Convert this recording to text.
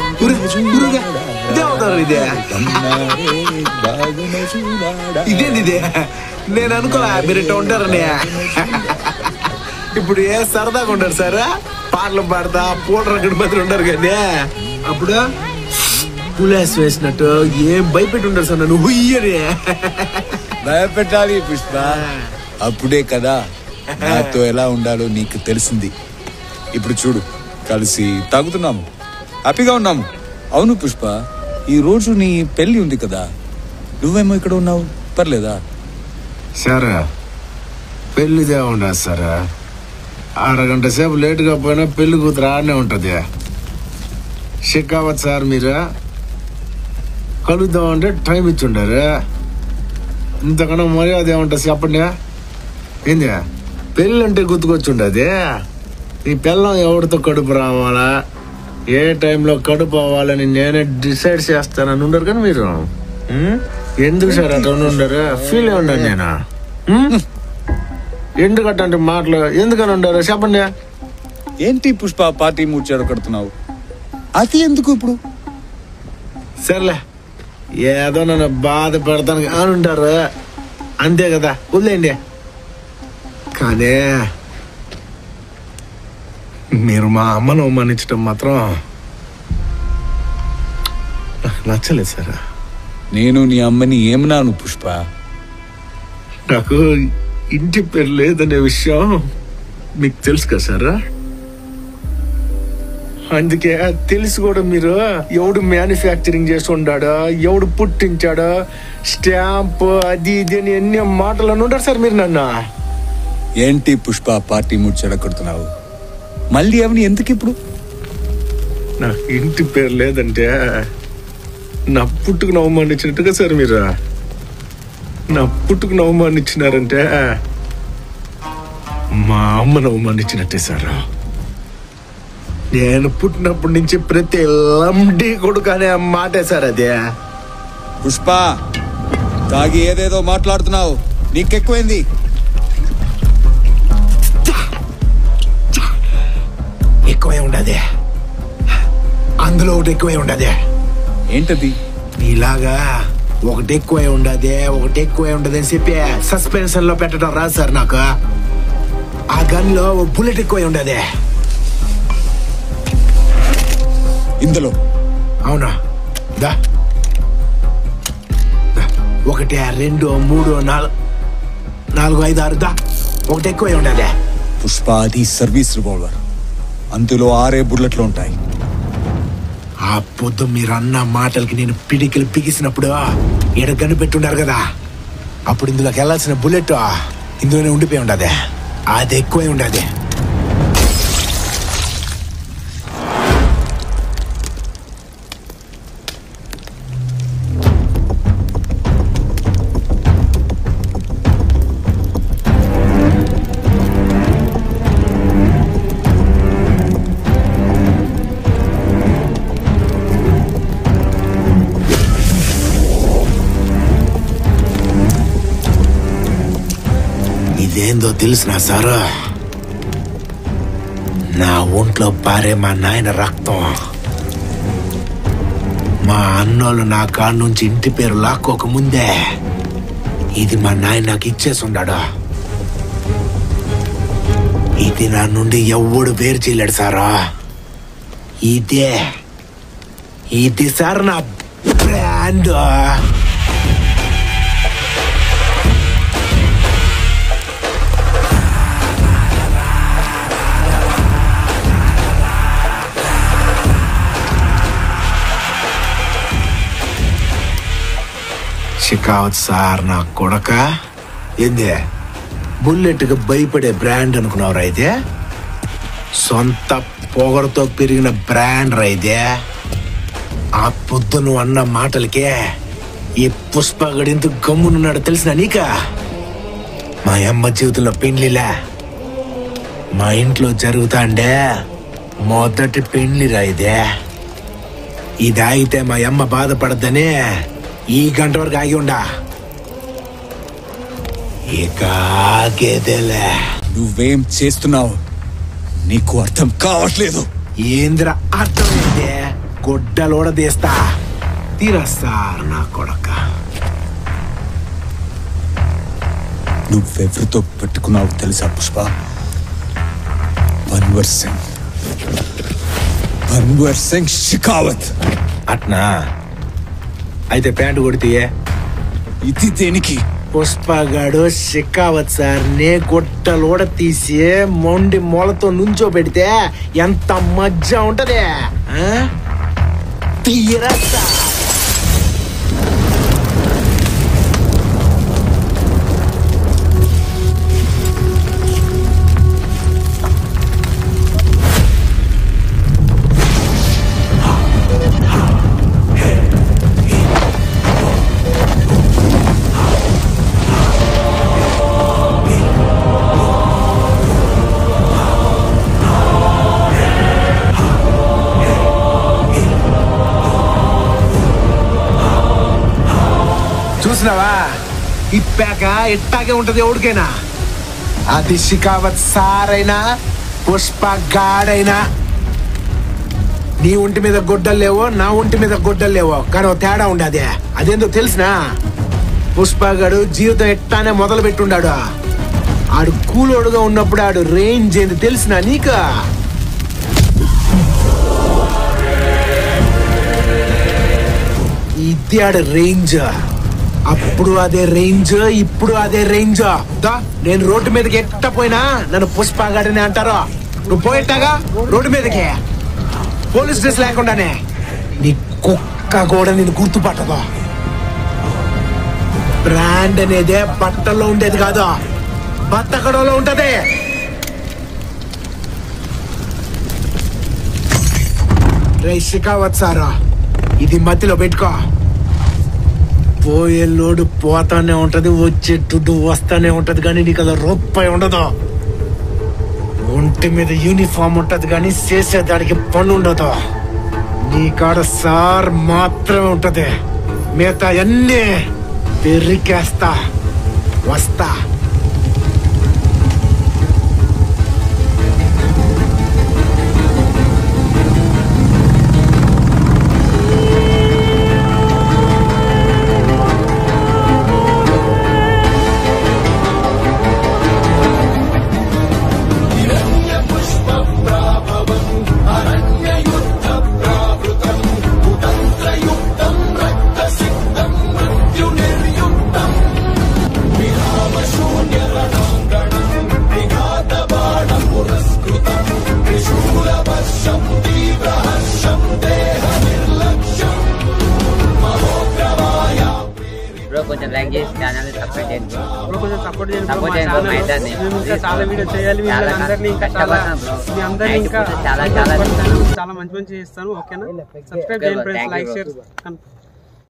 ఇదే అవుతారు ఇదే ఇదేంది ఇదే నేను అనుకోలే మీరు ఇట్లా ఉంటారని ఇప్పుడు ఏ సరదాగా ఉంటారు సార్ పాటలు పాడతా పూట రకడి మంది ఉంటారు కానీ అప్పుడు పులేస్ వేసినట్టు ఏం భయపెట్టి ఉంటారు సార్ నన్ను హుయ్యని భయపెట్టాలి పుష్ప అప్పుడే కదా నాతో ఎలా ఉండాలో నీకు తెలిసింది ఇప్పుడు చూడు కలిసి తాగుతున్నాము హ్యాపీగా ఉన్నాము అవును పుష్ప ఈ రోజు నీ పెళ్లి ఉంది కదా నువ్వేమో ఇక్కడ ఉన్నావు పర్లేదా సార్ పెళ్లిదే ఉండదు సార్ అరగంట సేపు లేటుగా పోయినా పెళ్లి కూతురు ఆడనే ఉంటుంది షికావత్ సార్ మీరు కలుద్దామంటే టైం ఇచ్చి ఉండారు ఇంతకన్నా మర్యాద ఏముంటుంది చెప్పండి ఏంది పెళ్ళి అంటే గుర్తుకొచ్చి ఉండదు ఈ పిల్లం ఎవరితో కడుపు రావాలా ఏ టైంలో కడుపు అవ్వాలని నేనే డిసైడ్ చేస్తానని ఉండరు కానీ మీరు ఉం? ఎందుకు సార్ అట్లా ఉండరు ఫీల్ అయి ఉండను నేను ఉం? ఎందుకు అట్లాంటి మాటలు ఎందుకని ఉండరు చెప్పండి ఏంటి పుష్ప పార్టీ మూర్చాడు కడుతున్నావు అది ఎందుకు ఇప్పుడు సర్లే ఏదో నన్ను బాధ పెడతాను అని ఉంటారు అంతే కదా వదిలేండి కానీ మీరు మా అమ్మను అవమానించడం మాత్రం నాకు నచ్చలేదు సార్ నేను నీ అమ్మని ఏమన్నాను పుష్ప నాకు ఇంటి పేరు లేదనే విషయం మీకు తెలుసు కదా సార్ అందుకే తెలిసి కూడా మీరు ఎవడు మ్యానుఫ్యాక్చరింగ్ చేసి ఉండాడో ఎవడు పుట్టించాడో స్టాంప్ అది ఇది అని ఎన్ని మాటలు అని ఉంటారు సార్ మీరు నన్ను ఏంటి పుష్ప పార్టీ మూర్చాడు కడుతున్నావు మళ్ళీ అవని ఎందుకు ఇప్పుడు నాకు ఇంటి పేరు లేదంటే నా పుట్టుకు అవమానించినట్టుగా సార్ మీరు నా పుట్టుకు అవమానించినారంటే మా అమ్మను అవమానించినట్టే సార్ నేను పుట్టినప్పటి నుంచి ప్రతి లండి కొడుకు అనే మాటే సార్ అదే పుష్ప తాగి ఏదేదో మాట్లాడుతున్నావు నీకెక్కువైంది ఎక్కువే ఉండదే అందులో ఒకటి ఎక్కువే ఉండదే ఏంటది ఇలాగా ఒకటి ఎక్కువే ఉండదే ఒకటి ఎక్కువే ఉండదు అని చెప్పి సస్పెన్షన్ లో పెట్టడం రాదు సార్ నాకు ఆ గన్ లో ఓ బుల్లెట్ ఎక్కువే ఉండదే ఇందులో అవునా దా దా. ఒకటి రెండు మూడు నాలుగు నాలుగు ఐదు ఆరు దా ఒకటి ఎక్కువే ఉండదే పుష్ప అది సర్వీస్ రివాల్వర్ అందులో ఆరే బుల్లెట్లు ఉంటాయి ఆ పొద్దు మీరు అన్న మాటలకి నేను పిడికిలు బిగిసినప్పుడు ఈడ గన్ను పెట్టుండారు కదా అప్పుడు ఇందులోకి వెళ్ళాల్సిన బుల్లెట్ ఇందులోనే ఉండిపోయి ఉండదే అది ఎక్కువే ఉండదే ఇదేందో తెలిసిన సారు నా ఒంట్లో పారే మా నాయన రక్తం మా అన్నోళ్ళు నా కాడ నుంచి ఇంటి పేరు లాక్కోక ముందే ఇది మా నాయన నాకు ఇచ్చేసి ఉండాడు ఇది నా నుండి ఎవడు వేరు చేయలేడు సారా ఇదే ఇది సార్ నా బ్రాండ్ షికావత్ సార్ నా కొడక ఏంది బుల్లెట్కి భయపడే బ్రాండ్ అనుకున్నావురా అయితే సొంత పొగరుతో పెరిగిన బ్రాండ్ రా ఇదే ఆ పొద్దు నువ్వు అన్న మాటలకే ఈ పుష్పగడింత గమ్మునున్నాడు తెలిసిన నీక మా అమ్మ జీవితంలో పెండ్లిలా మా ఇంట్లో జరుగుతాండే మొదటి పెండ్లిరా ఇదే ఇది ఆగితే మా అమ్మ బాధపడద్దని ఈ గంట వరకు ఆగి ఉండా ఇక ఆగేదేలే నువ్వేం చేస్తున్నావు నీకు అర్థం కావట్లేదు ఏంద్ర అర్థమైందే గొడ్డలోడ తీస్తా తీరా సార్ నా కొడక నువ్వెవరితో పెట్టుకున్నావు తెలుసా పుష్ప పన్వర్ సింగ్ పన్వర్ సింగ్ షికావత్ అట్నా అయితే ప్యాంటు కొడితే ఇది దేనికి పుష్పగాడు షికావత్ సార్ నే గొడ్డలోడ తీసి మొండి మొలతో నుంచో పెడితే ఎంత మజ్జా ఉంటది ఆ? తీరా సార్ చూసినావా ఇప్పాక ఇట్టాగే ఉంటది ఎవడికైనా అది షికావత్ సారైనా పుష్ప గాడైనా నీ ఒంటి మీద గొడ్డలు లేవో నా ఒంటి మీద గొడ్డలు లేవో కానీ ఓ తేడా ఉండదు అదేందో తెలిసినా పుష్పగాడు జీవితం ఎట్టానే మొదలు పెట్టుండాడు ఆడు కూలోడుగా ఉన్నప్పుడు ఆడు రేంజ్ ఏంది తెలిసినా నీకా ఇది ఆడ రేంజ్ అప్పుడు అదే రేంజ్ ఇప్పుడు అదే రేంజ్ దా నేను రోడ్డు మీదకి ఎట్ట పోయినా నన్ను పుష్పగాడని అంటారు నువ్వు పోయేట్టాగా రోడ్డు మీదకి పోలీస్ డ్రెస్ లేకుండానే నీ కుక్క కూడా నేను గుర్తుపట్టదు బ్రాండ్ అనేదే బట్టల్లో ఉండేది కాదు బత్తకడంలో ఉంటది రే షికావత్ సారా ఇది మధ్యలో పెట్టుకో పోయే లోడు పోతానే ఉంటది వచ్చే దుడ్డు వస్తానే ఉంటది కానీ నీకు అలా రూపాయి ఉండదు ఒంటి మీద యూనిఫామ్ ఉంటది కానీ చేసేదానికి పని ఉండదు నీ కాడ సార్ మాత్రమే ఉంటది మిగతా అన్నీ పెరికేస్తా వస్తా బ్రో కొంచెం లైక్ చేసి ఛానల్ సబ్స్క్రైబ్ చేయండి bro. ఇప్పుడు కొంచెం సపోర్ట్ చేయండి bro. Support మా చేయండి bro, channel మా ఇద్దరిని. మేము ఇంకా చాలా వీడియో చేయాలి చాలా మిమ్మల్ని అందరినీ ఇంకా చాలా కష్టపడతాం bro. మీ అందరినీ Night ఇంకా పూట చాలా ఇంకా చాలా కష్టపడతాను. చాలా మంచి మంచి చేస్తాను ఓకేనా సబ్స్క్రైబ్ Okay చేయండి bro, friends thank you like bro. Share